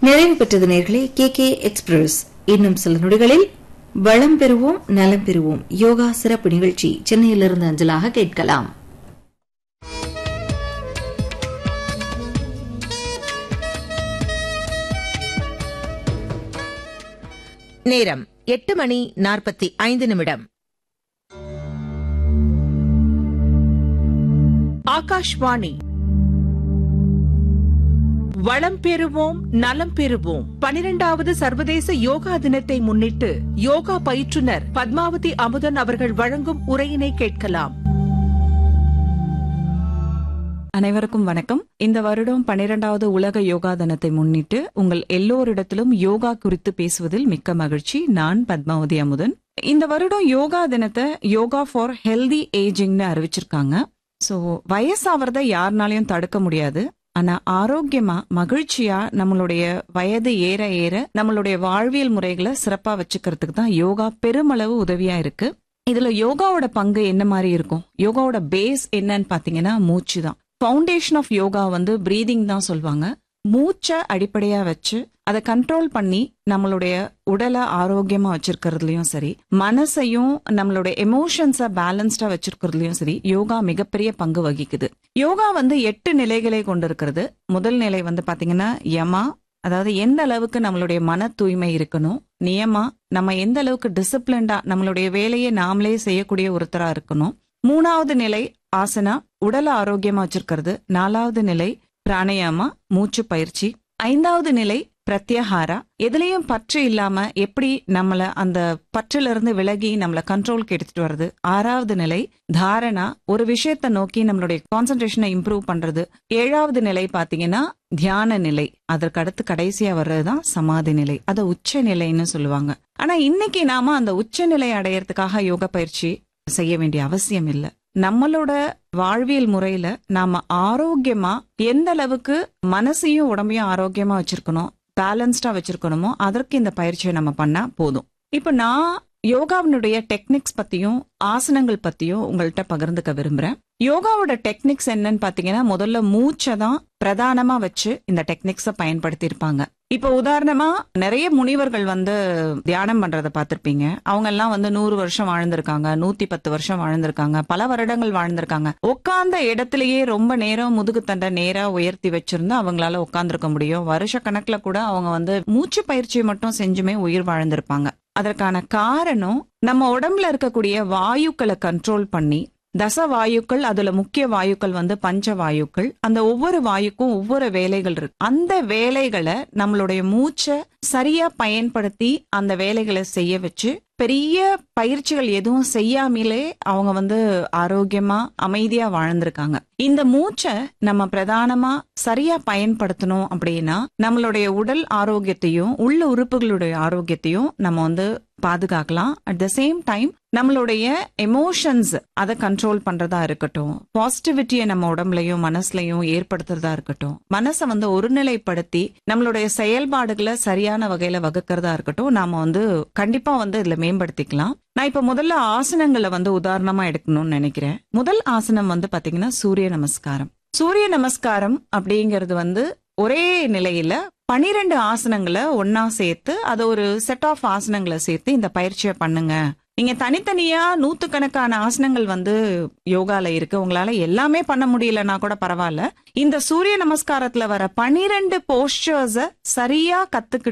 நிறைவு பெற்றது நேர்களே கே கே எக்ஸ்பிரஸ் இன்னும் சில நொடிகளில் வளம் பெறுவோம் நலம் பெறுவோம் யோகா சிறப்பு நிகழ்ச்சி சென்னையிலிருந்து அஞ்சலாக கேட்கலாம் நேரம் எட்டு மணி நாற்பத்தி ஐந்து நிமிடம் ஆகாஷ்வாணி வளம் பெறுவோம் நலம் பெறுவோம் பனிரெண்டாவது சர்வதேச யோகா தினத்தை முன்னிட்டு யோகா பயிற்றுனர் பத்மாவதி அமுதன் அவர்கள் வழங்கும் உரையினை கேட்கலாம் அனைவருக்கும் வணக்கம் இந்த வருடம் பனிரெண்டாவது உலக யோகா தினத்தை முன்னிட்டு உங்கள் எல்லோரிடத்திலும் யோகா குறித்து பேசுவதில் மிக்க மகிழ்ச்சி நான் பத்மாவதி அமுதன் இந்த வருடம் யோகா தினத்தை யோகா ஃபார் ஹெல்தி ஏஜிங்னு அறிவிச்சிருக்காங்க சோ வயசாவறத யாருனாலையும் தடுக்க முடியாது ஆனா ஆரோக்கியமா மகிழ்ச்சியா நம்மளுடைய வயது ஏற ஏற நம்மளுடைய வாழ்வியல் முறைகளை சிறப்பா வச்சுக்கிறதுக்கு தான் யோகா பெருமளவு உதவியா இருக்கு இதுல யோகாவோட பங்கு என்ன மாதிரி இருக்கும் யோகாவோட பேஸ் என்னன்னு பாத்தீங்கன்னா மூச்சு தான் ஃபவுண்டேஷன் ஆஃப் யோகா வந்து பிரீதிங் தான் சொல்லுவாங்க மூச்சை அடிப்படையா வச்சு அதை கண்ட்ரோல் பண்ணி நம்மளுடைய உடலை ஆரோக்கியமா வச்சிருக்கிறதுலயும் சரி மனசையும் நம்மளுடைய எமோஷன்ஸை பேலன்ஸ்டா வச்சிருக்கிறதுலயும் சரி யோகா மிகப்பெரிய பங்கு வகிக்குது யோகா வந்து எட்டு நிலைகளை கொண்டிருக்கிறது முதல் நிலை வந்து பாத்தீங்கன்னா யமா அதாவது எந்த அளவுக்கு நம்மளுடைய மன தூய்மை இருக்கணும் நியமா நம்ம எந்த அளவுக்கு டிசிப்ளின்டா நம்மளுடைய வேலையை நாமளே செய்யக்கூடிய ஒருத்தரா இருக்கணும் மூணாவது நிலை ஆசனா உடலை ஆரோக்கியமா வச்சிருக்கிறது நாலாவது நிலை பிராணயாமா மூச்சு பயிற்சி ஐந்தாவது நிலை பிரத்யஹாரா எதுலயும் பற்று இல்லாம எப்படி நம்மள அந்த பற்றுல இருந்து விலகி நம்மள கண்ட்ரோலுக்கு எடுத்துட்டு வர்றது ஆறாவது நிலை தாரணா ஒரு விஷயத்த நோக்கி நம்மளுடைய கான்சென்ட்ரேஷனை இம்ப்ரூவ் பண்றது ஏழாவது நிலை பாத்தீங்கன்னா தியான நிலை அதற்கு அடுத்து கடைசியா வர்றதுதான் சமாதி நிலை அத உச்ச நிலைன்னு சொல்லுவாங்க ஆனா இன்னைக்கு நாம அந்த உச்ச நிலை அடையறதுக்காக யோகா பயிற்சி செய்ய வேண்டிய அவசியம் இல்ல நம்மளோட வாழ்வியல் முறையில நாம ஆரோக்கியமா எந்த அளவுக்கு மனசையும் உடம்பையும் ஆரோக்கியமா வச்சிருக்கணும் பேலன்ஸ்டா வச்சிருக்கணுமோ அதற்கு இந்த பயிற்சியை நம்ம பண்ணா போதும் இப்ப நான் யோகாவினுடைய டெக்னிக்ஸ் பத்தியும் ஆசனங்கள் பத்தியும் உங்கள்கிட்ட பகிர்ந்துக்க விரும்புறேன் யோகாவோட டெக்னிக்ஸ் என்னன்னு பாத்தீங்கன்னா முதல்ல மூச்சை தான் பிரதானமா வச்சு இந்த டெக்னிக்ஸ பயன்படுத்தி இருப்பாங்க இப்ப உதாரணமா நிறைய முனிவர்கள் வந்து தியானம் பண்றத பார்த்திருப்பீங்க அவங்க எல்லாம் வந்து நூறு வருஷம் வாழ்ந்திருக்காங்க நூத்தி பத்து வருஷம் வாழ்ந்திருக்காங்க பல வருடங்கள் வாழ்ந்திருக்காங்க உட்கார்ந்த இடத்திலேயே ரொம்ப நேரம் முதுகு தண்டை நேரா உயர்த்தி வச்சிருந்தா அவங்களால உட்கார்ந்துருக்க முடியும் வருஷ கணக்குல கூட அவங்க வந்து மூச்சு பயிற்சியை மட்டும் செஞ்சுமே உயிர் வாழ்ந்திருப்பாங்க அதற்கான காரணம் நம்ம உடம்புல இருக்கக்கூடிய வாயுக்களை கண்ட்ரோல் பண்ணி தச வாயுக்கள் அதுல முக்கிய வாயுக்கள் வந்து பஞ்ச வாயுக்கள் அந்த ஒவ்வொரு வாயுக்கும் ஒவ்வொரு வேலைகள் இருக்கு அந்த வேலைகளை நம்மளுடைய மூச்சை சரியா பயன்படுத்தி அந்த வேலைகளை செய்ய வச்சு பெரிய பயிற்சிகள் எதுவும் செய்யாமலே அவங்க வந்து ஆரோக்கியமா அமைதியா வாழ்ந்திருக்காங்க இந்த மூச்சை நம்ம பிரதானமா சரியா பயன்படுத்தணும் அப்படின்னா நம்மளுடைய உடல் ஆரோக்கியத்தையும் உள்ள உறுப்புகளுடைய ஆரோக்கியத்தையும் நம்ம வந்து பாதுகாக்கலாம் அட் த சேம் டைம் நம்மளுடைய எமோஷன்ஸ் அதை கண்ட்ரோல் பண்றதா இருக்கட்டும் பாசிட்டிவிட்டியை நம்ம உடம்புலயும் மனசுலயும் ஏற்படுத்துறதா இருக்கட்டும் மனசை வந்து ஒருநிலைப்படுத்தி நம்மளுடைய செயல்பாடுகளை சரியான வகையில வகுக்கிறதா இருக்கட்டும் நாம வந்து கண்டிப்பா வந்து இதுல மேம்படுத்திக்கலாம் நான் இப்ப முதல்ல ஆசனங்களை வந்து உதாரணமா எடுக்கணும்னு நினைக்கிறேன் முதல் ஆசனம் வந்து பாத்தீங்கன்னா சூரிய நமஸ்காரம் சூரிய நமஸ்காரம் அப்படிங்கிறது வந்து ஒரே நிலையில பனிரெண்டு ஆசனங்களை ஒன்னா சேர்த்து அதை ஒரு செட் ஆஃப் ஆசனங்களை சேர்த்து இந்த பயிற்சியை பண்ணுங்க நீங்க தனித்தனியா நூத்துக்கணக்கான ஆசனங்கள் வந்து யோகால இருக்கு உங்களால எல்லாமே பண்ண முடியலன்னா கூட பரவாயில்ல இந்த சூரிய நமஸ்காரத்துல வர பனிரெண்டு போஸ்டர்ஸ சரியா கத்துக்கிட்டு